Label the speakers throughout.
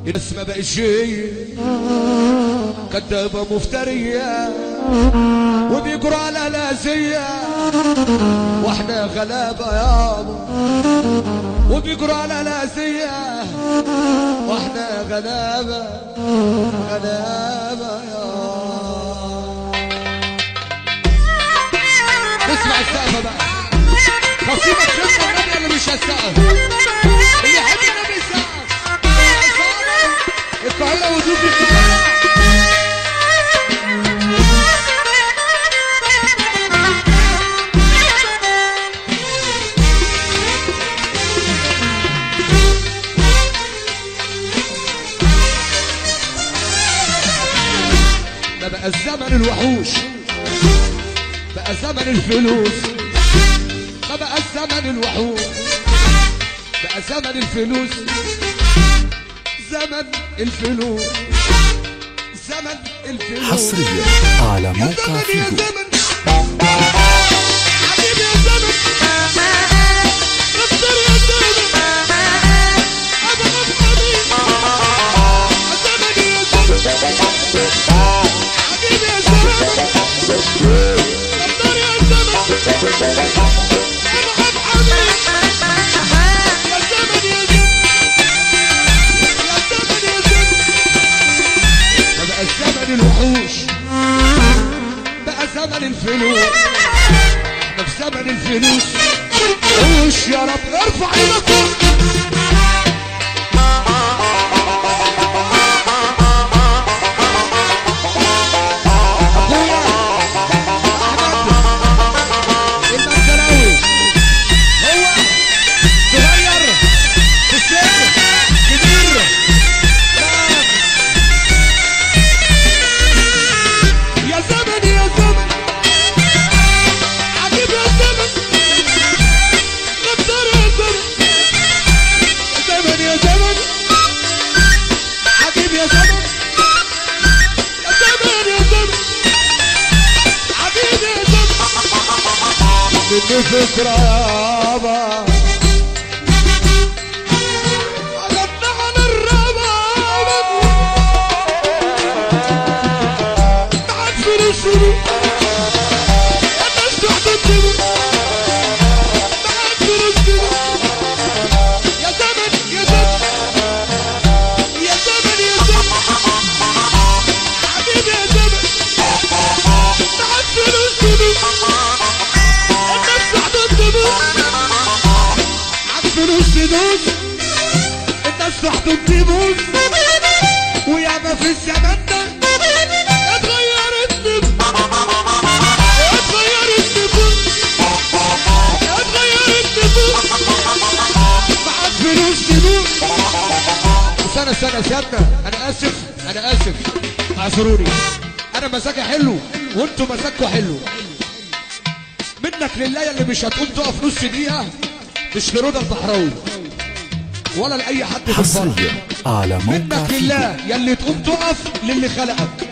Speaker 1: الناس ما بقتش هي كدابة مفترية وبيجروا على لازية واحنا غلابة يابا وبيجروا على لازية واحنا غلابة غلابة يابا نسمع السقفة بقى نصيبك تسمع النبي اللي مش هالسقف اللي يحب النبي يسقف القاهرة وجود القاهرة ده بقى الزمن الوحوش بقى زمن الفلوس ما بقى الزمن الوحوش بقى زمن الفلوس زمن الفلوس زمن الفلوس
Speaker 2: حصريا على
Speaker 1: يا
Speaker 2: موقع
Speaker 1: زمن يا
Speaker 2: فيديو
Speaker 1: زمن حبيبي يا زمن اختار يا زمن ابغى حبيبي يا زمن يا زمن حبيبي يا زمن اختار يا زمن ابغى حبيبي يا زمن يا زمن يا زمن يا زمن ما بقى الزمن الوحوش بقى زمن الفلوس احنا في زمن الفلوس وش يا رب ارفع ايدك فوق. اخويا احمد المنزلاوي هو صغير في السن كبير لا يا زمن يا زمن عجيب يا زمن غدار يا زمن يا زمن يا زمن عجيب يا زمن يا زمن يا زمن عجيب يا زمن مني فكرة يابا غنى عن الربابة بعد فلوسه الناس تحتضنه بعد فلوسه يا زمن يا زمن يا زمن يا زمن حبيبي يا زمن بعد فلوسه الناس تحتضنه بعد فلوس فلوس الناس تحضن تبوس وياما في الزمن ده اتغيرت نفوس اتغيرت نفوس اتغيرت نفوس بعد فلوس فلوس سنة سنة سنة أنا آسف أنا آسف اعذروني أنا مزاجي حلو وأنتوا مزاجكوا حلو منك لله اللي مش هتقوم تقف نص دقيقة مش لرضا البحراوي ولا لأي حد في الفرح
Speaker 2: حصريا على موقع
Speaker 1: منك
Speaker 2: فيديو
Speaker 1: لله يلي تقوم تقف للي خلقك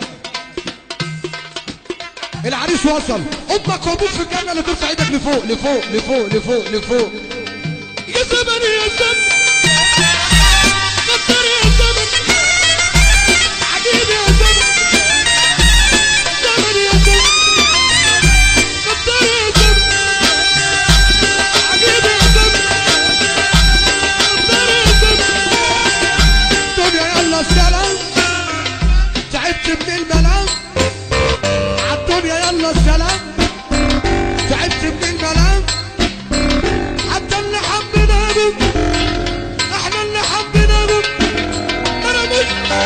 Speaker 1: العريس وصل امك وابوك في الجنه اللي ترفع ايدك لفوق لفوق لفوق لفوق لفوق يا زمن يا زمن قدر يا زمن عجيب يا زمن زمن يا زمن قدر يا زمن عجيب يا زمن قدر يا زمن الدنيا يلا السلام تعبت من الملام عالدنيا يلا السلام تعبت من الملام حتى اللي حبيناهم احنا اللي حبيناهم انا مش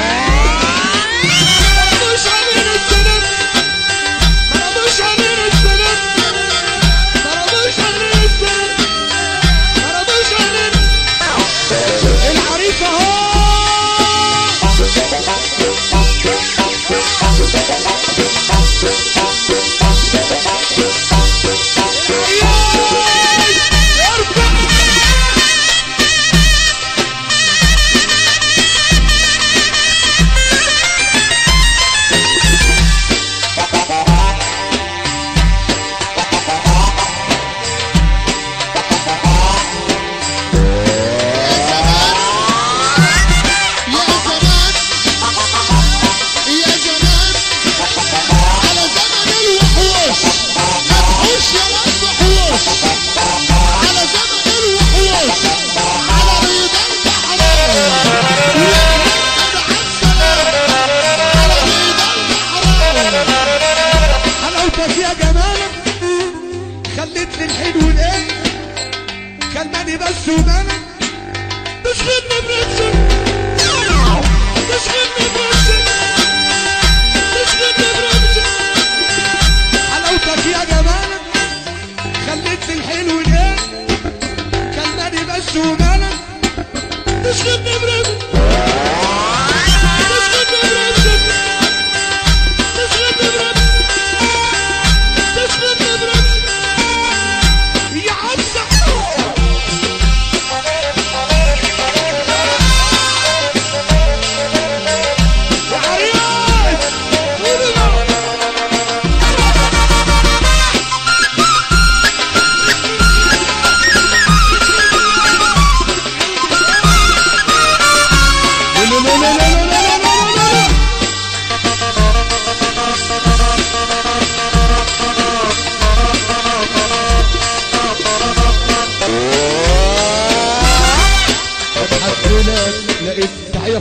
Speaker 1: انا مش عامل السلام انا مش عامل السلام انا مش عامل السلام انا مش عامل العريس اهو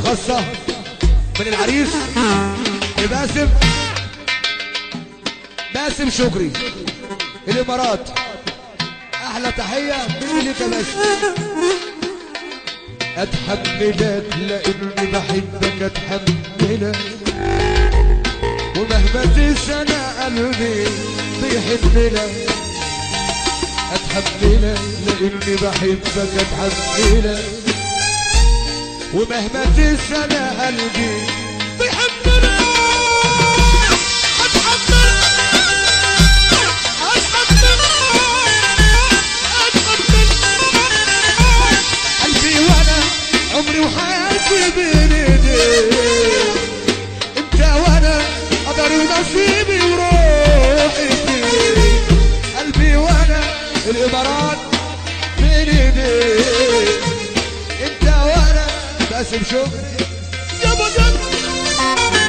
Speaker 1: خاصة من العريس لباسم باسم شكري الامارات احلى تحية مني لك يا باسم اتحملك لاني بحبك اتحملك ومهما تنسى قلبي بيحبلك اتحملك لاني بحبك اتحملك ومهما تنسى قلبي بيحبلك قلبي وانا عمري وحياتي بين ايديك انت وانا قدري ونصيبي وروحي فيك قلبي وانا الامارات بين ايديك انت وانا باسم شكري يابا يابا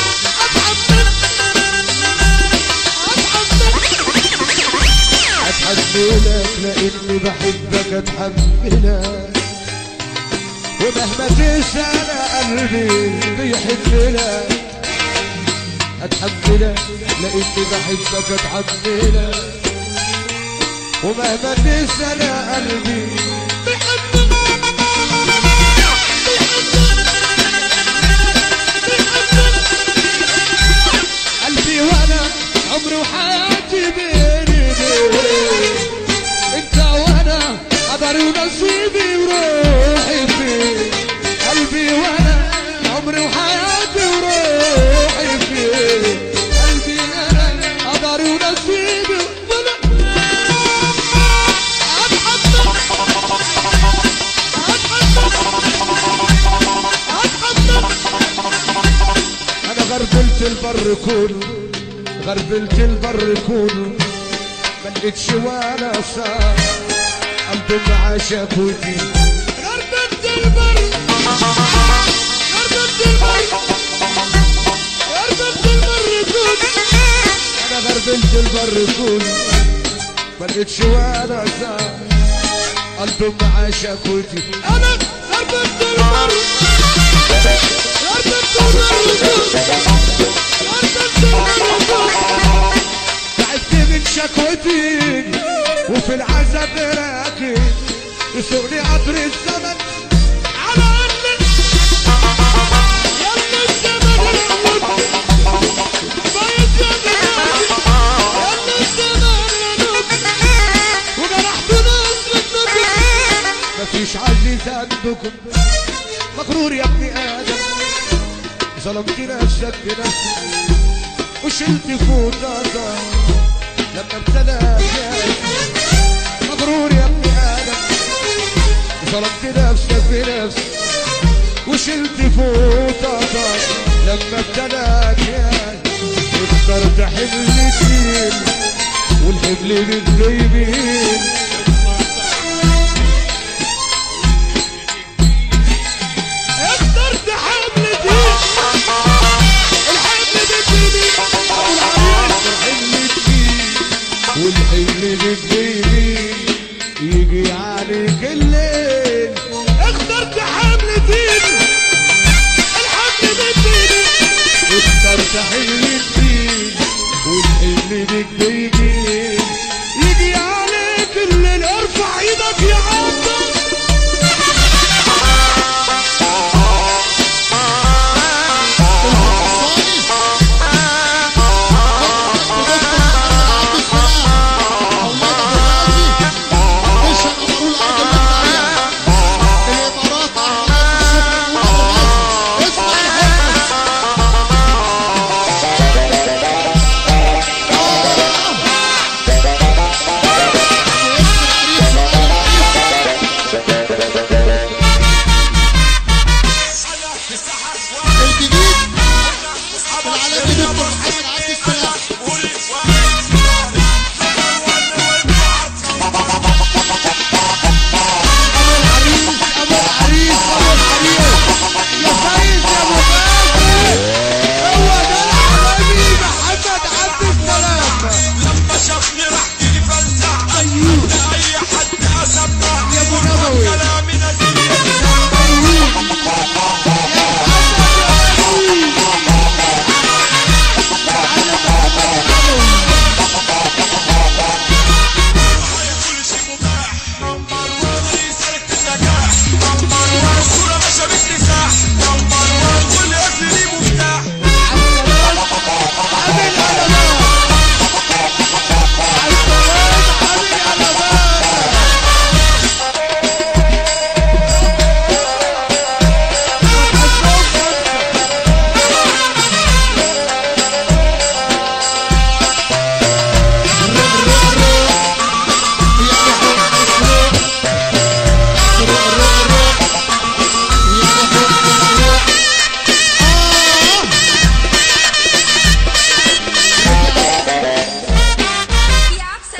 Speaker 1: اتحملك لاني بحبك اتحملك ومهما تنسى انا قلبي بيحبلك اتحملك لاني بحبك اتحملك ومهما تنسى انا قلبي قلبي وانا عمري وحياتي بين ايديك انت وانا قدري ونصيبي وروحي فيك قلبي وانا عمري وحياتي وروحي فيك قلبي انا قدري ونصيبي وانا انا غربلت البر كله غربلت البر كله ما لقيتش ولا صار قلبي مع شكوتي غربلت البر غربلت البر غربلت البر كله انا غربلت البر كله ما لقيتش ولا صار قلبي مع شكوتي انا غربلت البر تعبت من شكوتي وفي العذاب راكب يسوقني قطر الزمن على ان يلا الزمن يموت بايت يا جماعة يلا الزمن يموت وجرحت ناس منكم مفيش عزيز عندكم مغرور يا ابن ادم ظلمت نفسك بنفسك وشلت فوتك لما ابتلاك يا مغرور يا ابن ادم ظلمت نفسك بنفسك وشلت فوتك لما ابتلاك يا اخترت حمل الدين والحمل بالجيبين اخترت حمل دين الحمل بالجيبين ابو العريس الحمل الدين والحمل بالجيبين يجي عليك الليل اخترت حمل دين الحمل بالجيبين اخترت حمل الدين والحمل بالجيبين يجي عليك الليل ارفع ايدك يا عبد
Speaker 3: الجديد العالمي دكتور محمد عبد السلام
Speaker 1: ابو العريس ابو العريس ابو العريس يا سيد يا ابو غازي هو ده العالمي محمد عبد السلام
Speaker 4: لما شافني راح يفزع
Speaker 1: ايوه
Speaker 4: اي حد اسمع
Speaker 1: يا ابو نبوي
Speaker 4: كلامي نزل
Speaker 1: ايوه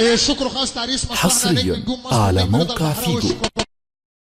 Speaker 3: إيه، شكر خاص تعريس مصلحة
Speaker 2: حصرياً
Speaker 3: نجم نجوم مصر
Speaker 2: على
Speaker 3: نجم رضا
Speaker 2: موقع
Speaker 3: البحراوي.
Speaker 2: فيجو.
Speaker 3: شكر